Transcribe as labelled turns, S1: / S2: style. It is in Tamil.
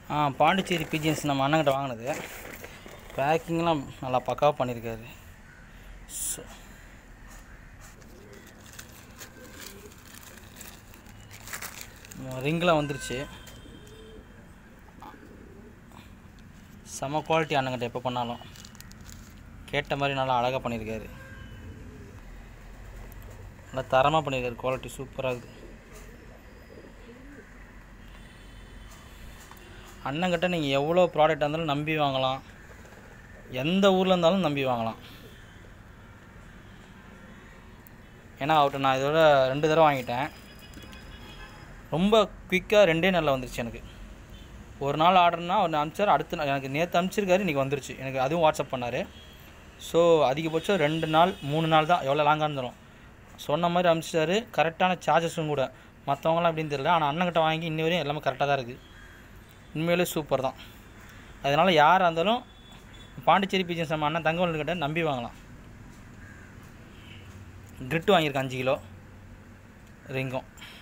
S1: ஆ பாண்டிச்சேரி பிஜிஎஸ் நம்ம அண்ணங்கிட்ட வாங்கினது பேக்கிங்லாம் நல்லா பக்காவாக பண்ணியிருக்காரு சு- ரிங்கெலாம் வந்துருச்சு செம குவாலிட்டி அண்ணங்கிட்ட எப்போ பண்ணாலும் கேட்ட மாதிரி நல்லா அழகாக பண்ணியிருக்காரு நல்லா தரமாக பண்ணியிருக்காரு குவாலிட்டி சூப்பராக இருக்குது அண்ணங்கிட்ட நீங்கள் எவ்வளோ ப்ராடக்ட் இருந்தாலும் நம்பி வாங்கலாம் எந்த ஊரில் இருந்தாலும் நம்பி வாங்கலாம் ஏன்னா அவர்கிட்ட நான் இதோட ரெண்டு தடவை வாங்கிட்டேன் ரொம்ப குயிக்காக ரெண்டே நாளில் வந்துருச்சு எனக்கு ஒரு நாள் ஆர்டர்னா அவர் அனுப்பிச்சார் அடுத்த நாள் எனக்கு நேற்று அனுப்பிச்சிருக்காரு இன்றைக்கி வந்துருச்சு எனக்கு அதுவும் வாட்ஸ்அப் பண்ணார் ஸோ அதிகபட்சம் ரெண்டு நாள் மூணு நாள் தான் எவ்வளோ லாங்காக இருந்தாலும் சொன்ன மாதிரி அனுப்பிச்சிட்டாரு கரெக்டான சார்ஜஸும் கூட மற்றவங்களாம் எப்படின்னு தெரியல ஆனால் அண்ணங்கிட்ட வாங்கி இன்னி வரையும் எல்லாமே கரெக்டாக தான் இருக்குது உண்மையிலே சூப்பர் தான் அதனால் யாராக இருந்தாலும் பாண்டிச்சேரி பிஜிஎஸ் நம்ம அண்ணன் தங்கவல் கிட்ட நம்பி வாங்கலாம் கிரிட்டு வாங்கியிருக்கேன் அஞ்சு கிலோ ரிங்கும்